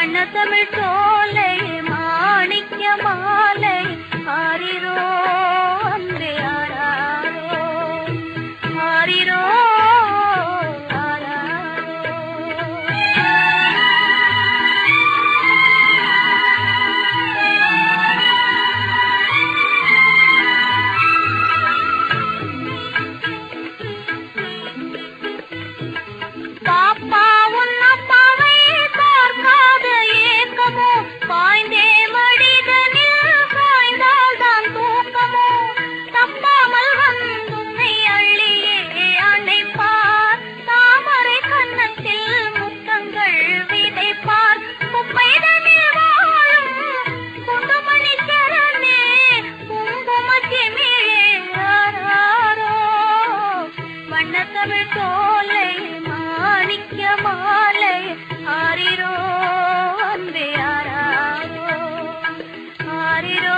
வண்ணத்தமிழ் சோலை மாணிக்க மாலை ஆரிரோ அன்பே ஆராரோ ஆரிரோ பாப்பா உன் அப்பாவை பார்க்காத ஏக்கமோ பாய்ந்தே மடிதனில் சாய்ந்தால் தான் தூக்கமோ தப்பாமல் வந்துன்னை அள்ளியே அணைப்பார் தாமரை கன்னத்தில் முத்தங்கள் விதைப்பார் குப்பைதனில் வாழும் குண்டுமணி சரணே குங்குமத்திமிழே ஆராரோ வண்ணத்தமிழ் சோலை மாணிக்க மாலை ஆரிரோ அன்பே ஆராரோ ஆரிரோ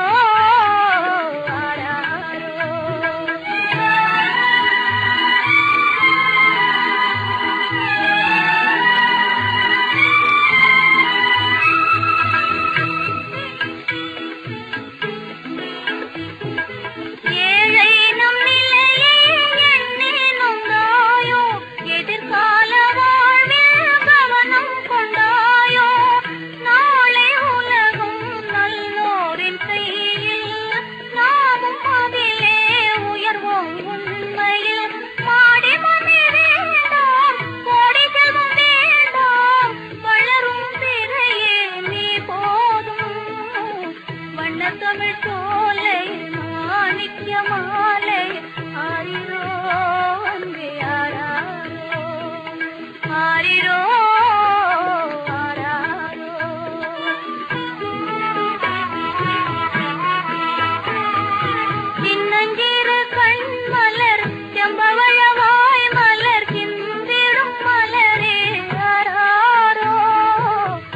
ஏழை நம் நிலையை எண்ணி நொந்தாயோ எதிர்கால வாழ்வில் கவனம் கொண்டாயோ நாளை உலகம் நல்லோரின் கையில் நாமும் அதிலே உயர்வோம் உண்மையில் மாடி மண்ணி வேண்டாம் கோடி செல்வம் வேண்டாம் வளரும் திரையே நீ போதும் வண்ணத்தமிழ் சோலை மாணிக்க மாலை ஆரிரோ அன்பே ஆராரோ ஆரிரோ சின்னஞ்சிறு கண் மலர் செம்பவழவாய் மலர் சிந்திடும் மலரே ஆராரோ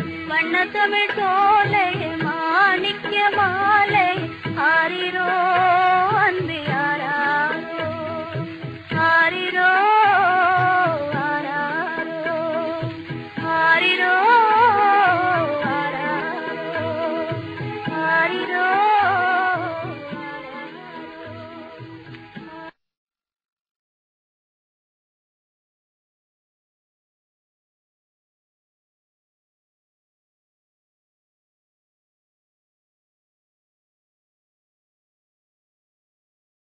வண்ணத்தமிழ் சோலை மாணிக்க மாலை ஆரிரோ